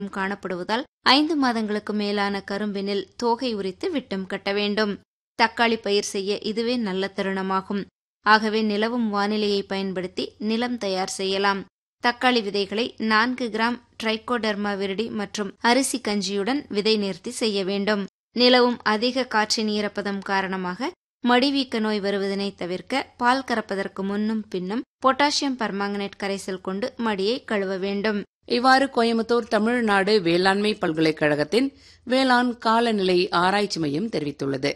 காணப்படுவதால் ஐந்து மாதங்களுக்கு மேலான கரும்பினில் தோகை உரித்து விட்டம் கட்ட வேண்டும் தக்காளி பயிர் செய்ய இதுவே நல்ல தருணமாகும் ஆகவே நிலவும் வானிலையை பயன்படுத்தி நிலம் தயார் செய்யலாம் தக்காளி விதைகளை நான்கு கிராம் ட்ரைகோடர்மா விரிடி மற்றும் அரிசி கஞ்சியுடன் விதை நேர்த்தி செய்ய வேண்டும் நிலவும் அதிக காற்றின் ஈரப்பதம் காரணமாக மடிவீக்க நோய் வருவதனை தவிர்க்க பால் கறப்பதற்கு முன்னும் பின்னும் பொட்டாசியம் பர்மாங்கனேட் கரைசல் கொண்டு மடியை கழுவ வேண்டும் இவ்வாறு கோயம்புத்தூர் தமிழ்நாடு வேளாண்மை பல்கலைக்கழகத்தின் வேளாண் காலநிலை ஆராய்ச்சி மையம் தெரிவித்துள்ளது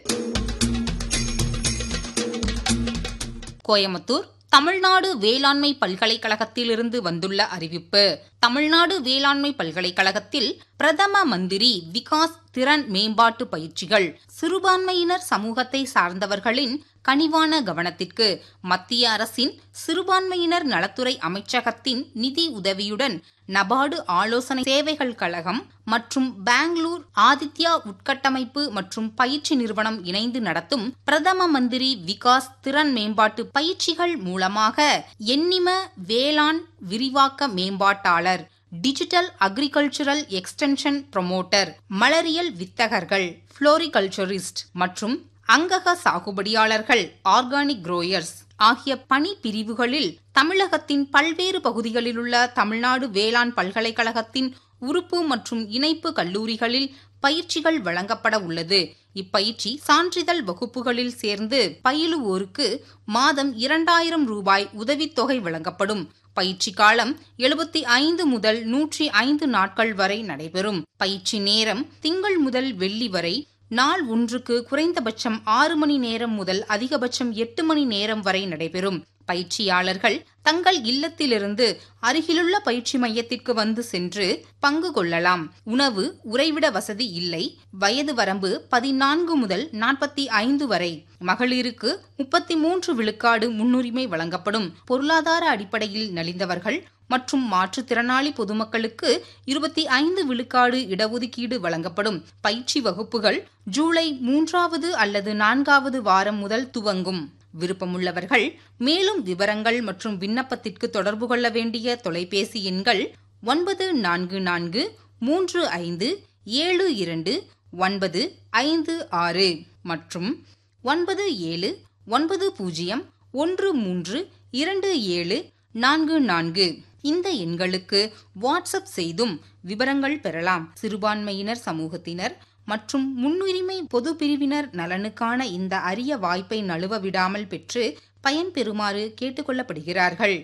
கோயமுத்தூர் தமிழ்நாடு வேளாண்மை பல்கலைக்கழகத்திலிருந்து வந்துள்ள அறிவிப்பு தமிழ்நாடு வேளாண்மை பல்கலைக்கழகத்தில் பிரதம மந்திரி விகாஸ் திறன் மேம்பாட்டு பயிற்சிகள் சிறுபான்மையினர் சமூகத்தை சார்ந்தவர்களின் கனிவான கவனத்திற்கு மத்திய அரசின் சிறுபான்மையினர் நலத்துறை அமைச்சகத்தின் நிதி உதவியுடன் நபார்டு ஆலோசனை சேவைகள் கழகம் மற்றும் பெங்களூர் ஆதித்யா உட்கட்டமைப்பு மற்றும் பயிற்சி நிறுவனம் இணைந்து நடத்தும் பிரதம மந்திரி விகாஸ் திறன் மேம்பாட்டு பயிற்சிகள் மூலமாக எண்ணிம வேளாண் விரிவாக்க மேம்பாட்டாளர் டிஜிட்டல் அக்ரிகல்ச்சரல் எக்ஸ்டென்ஷன் ப்ரொமோட்டர் மலரியல் வித்தகர்கள் புளோரிகல்ச்சரிஸ்ட் மற்றும் அங்கக சாகுபடியாளர்கள் ஆர்கானிக் குரோயர்ஸ் ஆகிய பணி பிரிவுகளில் தமிழகத்தின் பல்வேறு பகுதிகளிலுள்ள தமிழ்நாடு வேளாண் பல்கலைக்கழகத்தின் உறுப்பு மற்றும் இணைப்பு கல்லூரிகளில் பயிற்சிகள் வழங்கப்பட உள்ளது இப்பயிற்சி சான்றிதழ் வகுப்புகளில் சேர்ந்து பயிலுவோருக்கு மாதம் இரண்டாயிரம் ரூபாய் உதவித்தொகை வழங்கப்படும் பயிற்சி காலம் எழுபத்தி ஐந்து முதல் நூற்றி ஐந்து நாட்கள் வரை நடைபெறும் பயிற்சி நேரம் திங்கள் முதல் வெள்ளி வரை நாள் ஒன்றுக்கு குறைந்தபட்சம் ஆறு மணி நேரம் முதல் அதிகபட்சம் எட்டு மணி நேரம் வரை நடைபெறும் பயிற்சியாளர்கள் தங்கள் இல்லத்திலிருந்து அருகிலுள்ள பயிற்சி மையத்திற்கு வந்து சென்று பங்கு கொள்ளலாம் உணவு உறைவிட வசதி இல்லை வயது வரம்பு பதினான்கு முதல் நாற்பத்தி ஐந்து வரை மகளிருக்கு முப்பத்தி மூன்று விழுக்காடு முன்னுரிமை வழங்கப்படும் பொருளாதார அடிப்படையில் நலிந்தவர்கள் மற்றும் மாற்றுத்திறனாளி பொதுமக்களுக்கு இருபத்தி ஐந்து விழுக்காடு இடஒதுக்கீடு வழங்கப்படும் பயிற்சி வகுப்புகள் ஜூலை மூன்றாவது அல்லது நான்காவது வாரம் முதல் துவங்கும் விருப்பமுள்ளவர்கள் மேலும் விவரங்கள் மற்றும் விண்ணப்பத்திற்கு தொடர்பு கொள்ள வேண்டிய தொலைபேசி எண்கள் ஒன்பது நான்கு நான்கு மூன்று ஐந்து ஏழு இரண்டு ஒன்பது ஐந்து ஆறு மற்றும் ஒன்பது ஏழு ஒன்பது பூஜ்ஜியம் ஒன்று மூன்று இரண்டு ஏழு நான்கு நான்கு இந்த எண்களுக்கு வாட்ஸ்அப் செய்தும் விவரங்கள் பெறலாம் சிறுபான்மையினர் சமூகத்தினர் மற்றும் முன்னுரிமை பொது பிரிவினர் நலனுக்கான இந்த அரிய வாய்ப்பை நழுவ விடாமல் பெற்று பயன்பெறுமாறு கேட்டுக்கொள்ளப்படுகிறார்கள்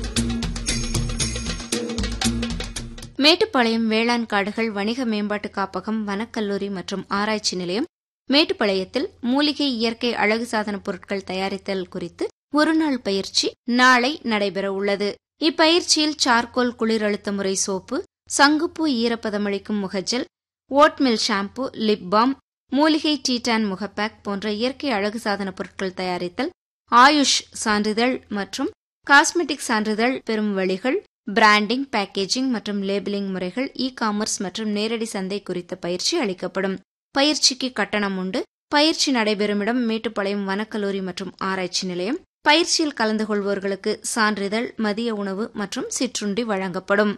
மேட்டுப்பாளையம் வேளாண் காடுகள் வணிக மேம்பாட்டு காப்பகம் வனக்கல்லூரி மற்றும் ஆராய்ச்சி நிலையம் மேட்டுப்பாளையத்தில் மூலிகை இயற்கை அழகு சாதன பொருட்கள் தயாரித்தல் குறித்து ஒருநாள் பயிற்சி நாளை நடைபெற உள்ளது இப்பயிற்சியில் சார்கோல் குளிர் அழுத்த முறை சோப்பு சங்குப்பூ ஈரப்பதமளிக்கும் முகஜல் ஓட்மில் ஷாம்பு லிப் பாம் மூலிகை டீடான் முகப்பேக் போன்ற இயற்கை அழகு சாதன பொருட்கள் தயாரித்தல் ஆயுஷ் சான்றிதழ் மற்றும் காஸ்மெட்டிக் சான்றிதழ் பெறும் வழிகள் பிராண்டிங் பேக்கேஜிங் மற்றும் லேபிளிங் முறைகள் இ காமர்ஸ் மற்றும் நேரடி சந்தை குறித்த பயிற்சி அளிக்கப்படும் பயிற்சிக்கு கட்டணம் உண்டு பயிற்சி நடைபெறும் இடம் மேட்டுப்பாளையம் வனக்கல்லூரி மற்றும் ஆராய்ச்சி நிலையம் பயிற்சியில் கலந்து கொள்வோர்களுக்கு சான்றிதழ் மதிய உணவு மற்றும் சிற்றுண்டி வழங்கப்படும்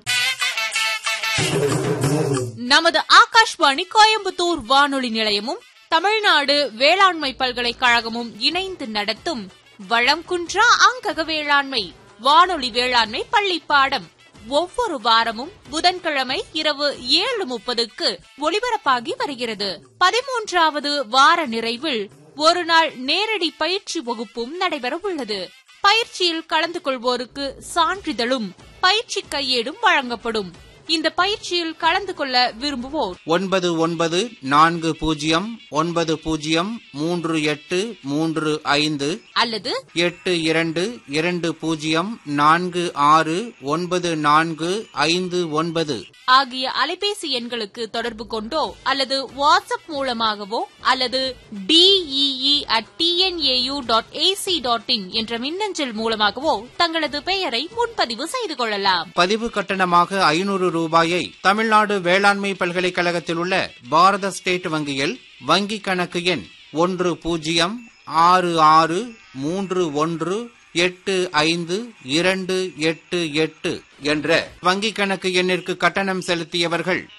நமது ஆகாஷ்வாணி கோயம்புத்தூர் வானொலி நிலையமும் தமிழ்நாடு வேளாண்மை பல்கலைக்கழகமும் இணைந்து நடத்தும் வளம் குன்றா அங்கக வேளாண்மை வானொலி வேளாண்மை பள்ளி பாடம் ஒவ்வொரு வாரமும் புதன்கிழமை இரவு ஏழு முப்பதுக்கு ஒளிபரப்பாகி வருகிறது பதிமூன்றாவது வார நிறைவில் ஒரு நாள் நேரடி பயிற்சி வகுப்பும் நடைபெற உள்ளது பயிற்சியில் கலந்து கொள்வோருக்கு சான்றிதழும் பயிற்சி கையேடும் வழங்கப்படும் இந்த பயிற்சியில் கலந்து கொள்ள விரும்புவோர் ஒன்பது ஒன்பது நான்கு பூஜ்ஜியம் ஒன்பது பூஜ்ஜியம் மூன்று எட்டு மூன்று ஐந்து அல்லது எட்டு இரண்டு இரண்டு பூஜ்ஜியம் நான்கு ஆறு ஒன்பது நான்கு ஐந்து ஒன்பது ஆகிய அலைபேசி எண்களுக்கு தொடர்பு கொண்டோ அல்லது வாட்ஸ்அப் மூலமாகவோ அல்லது DEE at TNAU dot AC dot in என்ற மின்னஞ்சல் மூலமாகவோ தங்களது பெயரை முன்பதிவு செய்து கொள்ளலாம் பதிவு கட்டணமாக ஐநூறு ரூபாயை தமிழ்நாடு வேளாண்மை பல்கலைக்கழகத்தில் உள்ள பாரத ஸ்டேட் வங்கியில் வங்கிக் கணக்கு எண் ஒன்று பூஜ்ஜியம் ஆறு ஆறு மூன்று ஒன்று எட்டு ஐந்து இரண்டு எட்டு எட்டு என்ற வங்கிக் கணக்கு எண்ணிற்கு கட்டணம் செலுத்தியவர்கள்